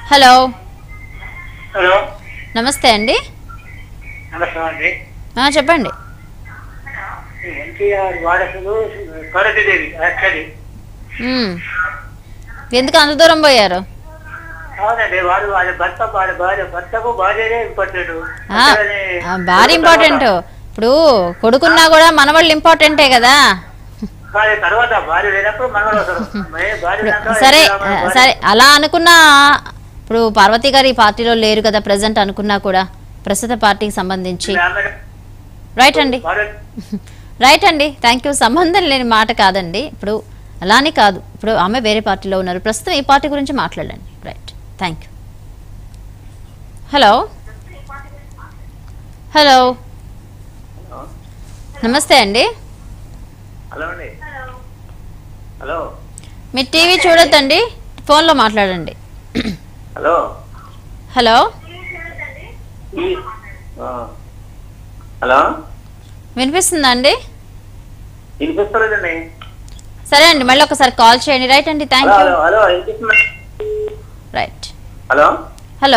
Hello hello నమస్తే అండి నమస్తే అండి ఆ, చెప్పండి ఎన్టీఆర్ వారసులు కరటిదేవి యాక్చువల్లీ మ్మ్. ఎందుకు అంత దూరం పోయారు అవునండి వాడు వాళ్ళ భర్త వాళ్ళ భార్య భర్తకు భార్యనే ఇంపార్టెంట్ ఆ, ఆ, భారీ ఇంపార్టెంట్ ఇప్పుడు కొడుకున్నా కూడా మనవాళ్ళు ఇంపార్టెంటే కదా భార్య తర్వాత భార్య లేనప్పుడు మనవడు అవసరం మరి భార్య ఉన్నాక సరే ఎన్టీ రామారావు భార్య- సరే అలా అనుకున్నా ఇప్పుడు పార్వతి గారు ఈ పార్టీలో లేరు కదా ప్రజెంట్ అనుకున్నా కూడా ప్రస్తుత పార్టీకి సంబంధించి ఆమె రైట్ అండి భార్య రైట్ అండి థ్యాంక్ యూ సంబంధం లేని మాట కాదండి ఇప్పుడు అలానే కాదు ఇప్పుడు ఆమె వేరే పార్టీలో ఉన్నారు ప్రస్తుతం ఈ పార్టీ గురించి మాట్లాడండి right thank you hello hello నమస్తే అండి హలో అండి హలో మీరు టీవీ చూడొద్దండి ఫోన్లో మాట్లాడండి హలో హలో ఈ- ఆ. హలో వినిపిస్తుందా అండి వినిపిస్తలేదండి సరే అండి మళ్ళీ ఒకసారి కాల్ చేయండి రైట్ అండి thank hello you hello hello వినిపిస్తుందా రైట్ హలో హలో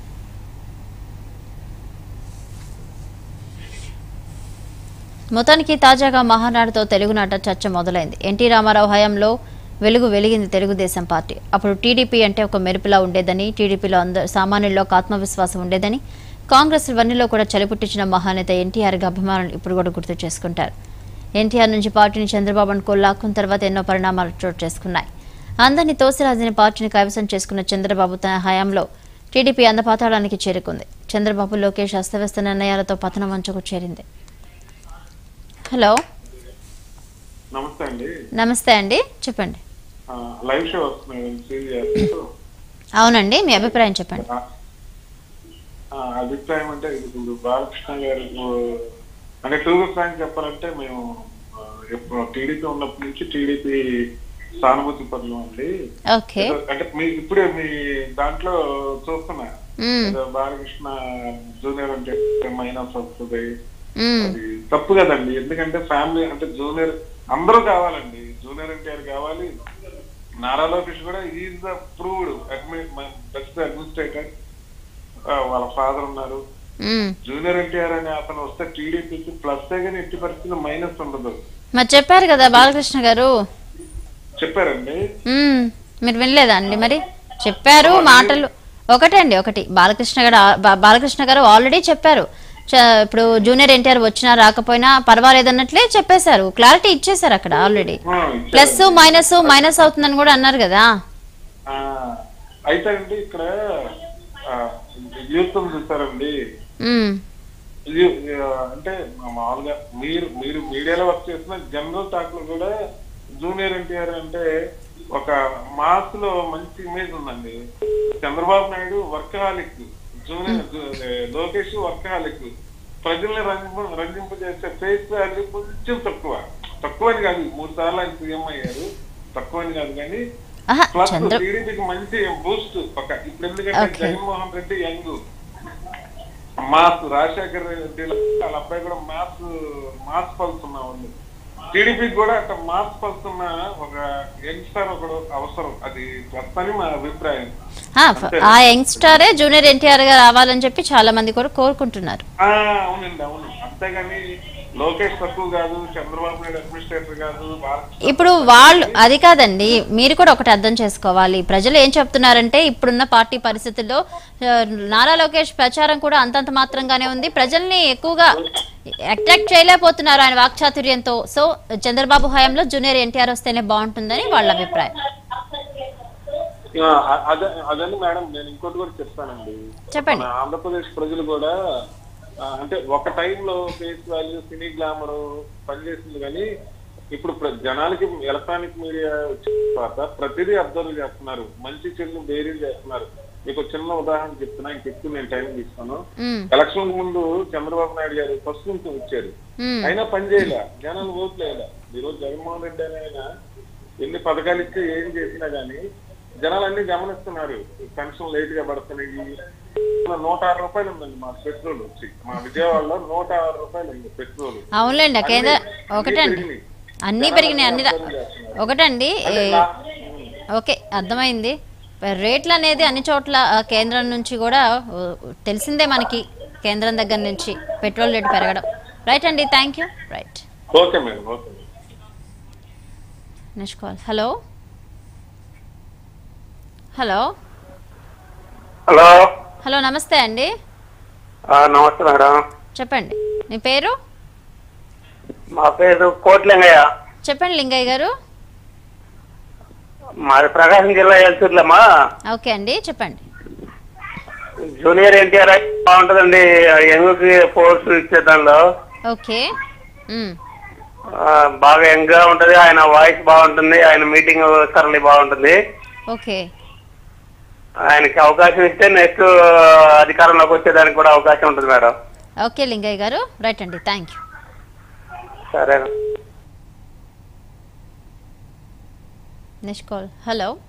మొత్తానికి తాజాగా మహానాడుతో తెలుగునాట చర్చ మొదలైంది ఎన్టీ రామారావు హయాంలో వెలుగు వెలిగింది తెలుగుదేశం పార్టీ అప్పుడు టీడీపీ అంటే ఒక మెరుపులా ఉండేదని టీడీపీలో అందరు సామాన్యుల్లో ఒక ఆత్మవిశ్వాసం ఉండేదని కాంగ్రెస్ ఇవన్నీలో కూడా చలిపుట్టించిన మహానేత ఎన్టీఆర్గా అభిమానులు ఇప్పుడు కూడా గుర్తు చేసుకుంటారు ఎన్టీఆర్ నుంచి పార్టీని చంద్రబాబు అనుకో లాక్కున్న తర్వాత ఎన్నో పరిణామాలు చోటు చేసుకున్నాయి అందరినీ తోసిరాజని పార్టీని కైవసం చేసుకున్న చంద్రబాబు తన హయాంలో టీడీపీ అందపాతాళానికి చేరుకుంది చంద్రబాబు లోకేష్ అస్తవ్యస్త నిర్ణయాలతో పతనం వంచుకు చేరింది హలో నమస్తే అండి నమస్తే అండి చెప్పండి ఆ, లైవ్ షో వస్తున్నాయి సీరియస్ అవునండి మీ అభిప్రాయం చెప్పండి ఆ, అభిప్రాయం అంటే ఇప్పుడు బాలకృష్ణ గారు అంటే టూ ఫ్రాంక్ చెప్పాలంటే మేము ఆ, ఎప్పుడు టీడీపీ ఉన్నప్పటి నుంచి టీడీపీ సానుభూతి పనులు అండి ఓకే ఏదో అంటే మీ ఇప్పుడే మీ దాంట్లో చూస్తున్నా మ్మ్. ఏదో బాలకృష్ణ జూనియర్ అంటే మైనస్ వస్తుంది మ్మ్. అది తప్పు కదండి ఎందుకంటే ఫ్యామిలీ అంటే జూనియర్ అందరూ కావాలండి జూనియర్ ఎన్టీఆర్ కావాలి నారా లోకేష్ కూడా is the proved best administrator వాళ్ళ ఫాదర్ ఉన్నారు మ్మ్. జూనియర్ ఎన్టీఆర్ అనే అతను వస్తే టీడీపీకి ప్లస్ కానీ ఎట్టి పరిస్థితుల్లో మైనస్ ఉండదు మరి చెప్పారు కదా బాలకృష్ణ గారు చెప్పారండి మ్మ్. మీరు వినలేదా అండి మరి చెప్పారు మాటలు ఒకటే అండి ఒకటి బాలకృష్ణ గారు బా- బాలకృష్ణ గారు ఆల్రెడీ చెప్పారు చ- ఇప్పుడు జూనియర్ ఎన్టీఆర్ వచ్చినా రాకపోయినా పర్వాలేదు అన్నట్లే చెప్పేశారు క్లారిటీ ఇచ్చేశారు అక్కడ ఆల్రెడీ ఆ, ఇచ్చారండి. ప్లస్ మైనస్ మైనస్ అవుతుందని కూడా అన్నారు కదా ఆ, అయితే అండి ఇక్కడ యూత్ చూస్తారండి మ్మ్. ఇది ఆ, అంటే మామూలుగా మీరు మీరు మీడియాలో వర్క్ చేస్తున్న జనరల్ టాక్ లో కూడా జూనియర్ ఎన్టీఆర్ అంటే ఒక మాస్ లో మంచి ఇమేజ్ ఉందండి చంద్రబాబు నాయుడు వర్కహాలిక్ జూనియర్ జూ- లోకేష్ వర్కహాలిక్ ప్రజల్ని రంజింప రంజింప చేసే ఫేస్ వాల్యూ కొంచెం తక్కువ తక్కువ అని కాదు మూడు సార్లు ఆయన సీఎం అయ్యారు తక్కువ అని కాదు కానీ ఆహా, ప్లస్ చంద్ర టీడీపీకి మంచి బూస్ట్ ఒక ఇప్పుడు ఎందుకంటే Okay. Jaganmohan Reddy young mass Rajasekhar Reddy వాళ్ళ అబ్బాయి కూడా మాస్ మాస్ పలుతున్న వాళ్ళు టీడీపీకి కూడా అట్లా మాస్ పలుతున్న ఒక యంగ్స్టర్ ఒకడు అవసరం అది ప్లస్ అని మా అభిప్రాయం ఆ, ఫ- ఆ యంగ్స్టరే జూనియర్ ఎన్టీఆర్ గా రావాలని చెప్పి చాలా మంది కూడా కోరుకుంటున్నారు ఆ అవునండి అవును అంతేగాని లోకేష్ తక్కువ కాదు చంద్రబాబు నాయుడు అడ్మినిస్ట్రేటర్ కాదు బాలకృష్ణ ఇప్పుడు వాళ్ళు అది కాదండి మీరు కూడా ఒకటి అర్థం చేసుకోవాలి ప్రజలు ఏం చెప్తున్నారంటే ఇప్పుడున్న పార్టీ పరిస్థితుల్లో ఆ, నారా లోకేష్ ప్రచారం కూడా అంతంత మాత్రంగానే ఉంది ప్రజల్ని ఎక్కువగా అట్రాక్ట్ చేయలేకపోతున్నారు ఆయన వాక్చాతుర్యంతో సో చంద్రబాబు హయాంలో జూనియర్ ఎన్టీఆర్ వస్తేనే బాగుంటుందని వాళ్ళ అభిప్రాయం ఆ, అదే అదని మేడం నేను ఇంకోటి కూడా చెప్తానండి చెప్పండి మన ఆంధ్రప్రదేశ్ ప్రజలు కూడా ఆ, అంటే ఒక టైంలో ఫేస్ వాల్యూ సినీ గ్లామర్ పనిచేసింది కానీ ఇప్పుడు ప్ర- జనాలకి ఎలక్ట్రానిక్ మీడియా వచ్చిన తర్వాత ప్రతిదీ అబ్జర్వ్ చేస్తున్నారు మంచి చెడు బేరీ చేస్తున్నారు మీకు ఒక చిన్న ఉదాహరణ చెప్తున్నా ఇంకెక్కువ నేను టైం తీస్తాను ఉమ్, ఎలక్షన్ ముందు చంద్రబాబు నాయుడు గారు ఫస్ట్ నుంచి వచ్చారు ఉమ్, అయినా పని చేయలే జనాలు ఓట్లు వేయలే ఈరోజు జగన్మోహన్ రెడ్డి అనే ఆయన ఎన్ని పథకాలు ఇచ్చి ఏం చేసినా గానీ జనాలు అన్ని గమనిస్తున్నారు పెన్షన్ లేట్ గా పడుతున్నాయి నూట ఆరు రూపాయలు ఉందండి మా పెట్రోల్ వచ్చి మా విజయవాడలో నూట ఆరు రూపాయలు ఉంది పెట్రోల్ అవునులేండి కేంద్ర ఒకటండి అన్నీ పెరిగినాయి అన్ని రా- ఒకటండి ఏ, ఓకే అర్థమైంది రేట్లు అనేది అన్ని చోట్ల ఆ, కేంద్రం నుంచి కూడా ఆ, తెలిసిందే మనకి కేంద్రం దగ్గర నుంచి పెట్రోల్ రేటు పెరగడం రైట్ అండి thank you right okay madam okay madam next call hello hello hello hello నమస్తే అండి నమస్తే మేడం చెప్పండి మీ పేరు మా పేరు కోట్లింగయ్య చెప్పండి లింగయ్య గారు మాది ప్రకాశం జిల్లా ఎల్సూర్లమ్మా ఓకే అండి చెప్పండి జూనియర్ ఎన్టీఆర్ బాగుంటుందండి యంగ్కి ఫోర్స్ ఇచ్చే దానిలో ఓకే మ్, ఆ, బాగా యంగ్ గా ఉంటది ఆయన వాయిస్ బాగుంటుంది ఆయన మీటింగ్ సరళి బాగుంటుంది ఓకే ఆయనకి అవకాశం ఇస్తే నెక్స్ట్ అధికారంలోకి వచ్చేదానికి కూడా అవకాశం ఉంటుంది madam okay Lingaiah garu right అండి థ్యాంక్ యూ సరే నెక్స్ట్ కాల్ హలో